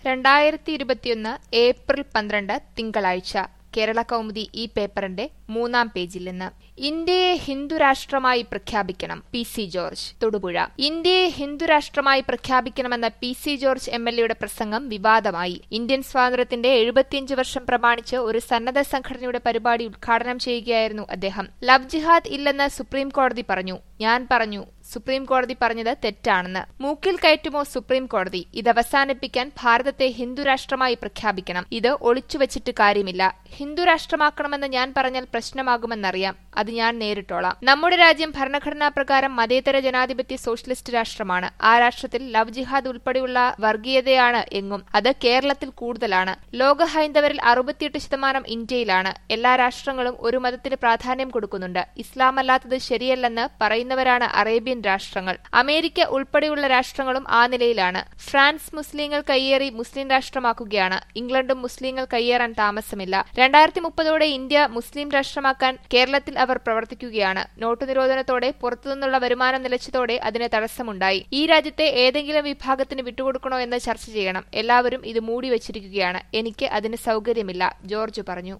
രണ്ടായിരത്തി ഇരുപത്തിയൊന്ന് ഏപ്രിൽ പന്ത്രണ്ട് തിങ്കളാഴ്ച കേരള കൗമുദി ഈ പേപ്പറിന്റെ മൂന്നാം പേജിൽ നിന്ന് ഇന്ത്യയെ ഹിന്ദുരാഷ്ട്രമായി പ്രഖ്യാപിക്കണം പി സി ജോർജ് തൊടുപുഴ ഇന്ത്യയെ ഹിന്ദുരാഷ്ട്രമായി പ്രഖ്യാപിക്കണമെന്ന P C George M L എയുടെ പ്രസംഗം വിവാദമായി ഇന്ത്യൻ സ്വാതന്ത്ര്യത്തിന്റെ എഴുപത്തിയഞ്ച് വർഷം പ്രമാണിച്ച് ഒരു സന്നദ്ധ സംഘടനയുടെ പരിപാടി ഉദ്ഘാടനം ചെയ്യുകയായിരുന്നു അദ്ദേഹം ലവ് ജിഹാദ് ഇല്ലെന്ന് സുപ്രീം കോടതി പറഞ്ഞു ഞാൻ പറഞ്ഞു സുപ്രീം കോടതി പറഞ്ഞത് തെറ്റാണെന്ന് മൂക്കിൽ കയറ്റുമോ സുപ്രീം കോടതി ഇത് അവസാനിപ്പിക്കാൻ ഭാരതത്തെ ഹിന്ദുരാഷ്ട്രമായി പ്രഖ്യാപിക്കണം ഇത് ഒളിച്ചുവച്ചിട്ട് കാര്യമില്ല ഹിന്ദുരാഷ്ട്രമാക്കണമെന്ന് ഞാൻ പറഞ്ഞാൽ പ്രശ്നമാകുമെന്നറിയാം അത് ഞാൻ നേരിട്ടോളാം നമ്മുടെ രാജ്യം ഭരണഘടനാ പ്രകാരം മതേതര ജനാധിപത്യ സോഷ്യലിസ്റ്റ് രാഷ്ട്രമാണ് ആ രാഷ്ട്രത്തിൽ ലവ് ജിഹാദ് ഉൾപ്പെടെയുള്ള വർഗീയതയാണ് എങ്ങും അത് കേരളത്തിൽ കൂടുതലാണ് ലോക ഹൈന്ദവരിൽ അറുപത്തിയെട്ട് ശതമാനം ഇന്ത്യയിലാണ് എല്ലാ രാഷ്ട്രങ്ങളും ഒരു മതത്തിന് പ്രാധാന്യം കൊടുക്കുന്നുണ്ട് ഇസ്ലാം അല്ലാത്തത് ശരിയല്ലെന്ന് പറയുന്നവരാണ് അറേബ്യൻ രാഷ്ട്രങ്ങൾ അമേരിക്ക ഉൾപ്പെടെയുള്ള രാഷ്ട്രങ്ങളും ആ നിലയിലാണ് ഫ്രാൻസ് മുസ്ലിങ്ങൾ കയ്യേറി മുസ്ലിം രാഷ്ട്രമാക്കുകയാണ് ഇംഗ്ലണ്ടും മുസ്ലിങ്ങൾ കയ്യേറാൻ താമസമില്ല രണ്ടായിരത്തി മുപ്പതോടെ ഇന്ത്യ മുസ്ലിം രാഷ്ട്രമാക്കാൻ കേരളത്തിൽ അവർ പ്രവർത്തിക്കുകയാണ് നോട്ടു നിരോധനത്തോടെ പുറത്തുനിന്നുള്ള വരുമാനം നിലച്ചതോടെ അതിന് തടസ്സമുണ്ടായി ഈ രാജ്യത്തെ ഏതെങ്കിലും വിഭാഗത്തിന് വിട്ടുകൊടുക്കണോ എന്ന് ചർച്ച ചെയ്യണം എല്ലാവരും ഇത് മൂടി വച്ചിരിക്കുകയാണ് എനിക്ക് അതിന് സൗകര്യമില്ല ജോർജ് പറഞ്ഞു